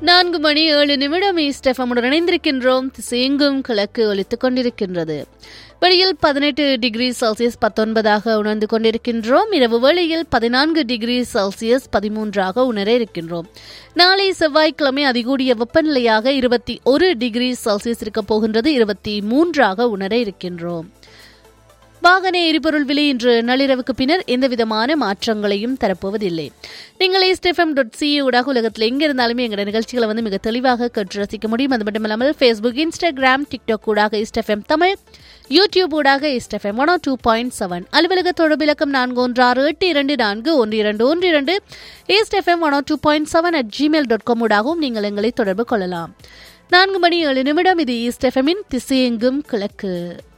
நான்கு மணி ஏழு நிமிடம் ஈஸ்டெஃபமுடன் இணைந்திருக்கின்றோம் திசையெங்கும் கிழக்கு ஒலித்துக் கொண்டிருக்கின்றது வெளியில் பதினெட்டு டிகிரி செல்சியஸ் பத்தொன்பதாக உணர்ந்து கொண்டிருக்கின்றோம் இரவு வேளையில் பதினான்கு டிகிரி செல்சியஸ் பதிமூன்றாக உணர இருக்கின்றோம் நாளை செவ்வாய்க்கிழமை அதிகூடிய வெப்பநிலையாக இருபத்தி ஒரு டிகிரி செல்சியஸ் இருக்கப் போகின்றது இருபத்தி மூன்றாக உணர இருக்கின்றோம் வாகன எரிபொருள் விலை இன்று நள்ளிரவுக்கு பின்னர் எந்தவிதமான மாற்றங்களையும் தரப்போவதில்லை நீங்கள் ஈஸ்டெஃப்எம் டாட் சி ஊடாக உலகத்தில் எங்க இருந்தாலுமே எங்களோட நிகழ்ச்சிகளை வந்து மிக தெளிவாக கற்று ரசிக்க முடியும் அது மட்டும் இல்லாமல் ஃபேஸ்புக் இன்ஸ்டாகிராம் டிக்டாக் ஊடாக ஈஸ்டெஃப்எம் தமிழ் யூடியூப் ஊடாக East FM one two point seven அலுவலக தொடர்பு இலக்கம் நான்கு ஒன்று ஆறு எட்டு இரண்டு நான்கு ஒன்று இரண்டு ஒன்று இரண்டு East FM one two point seven at Gmail dot com ஊடாகவும் நீங்கள் எங்களை தொடர்பு கொள்ளலாம் நான்கு மணி ஏழு நிமிடம் இது ஈஸ்டெஃப்எம்மின் திசையெங்கும் கிழக்கு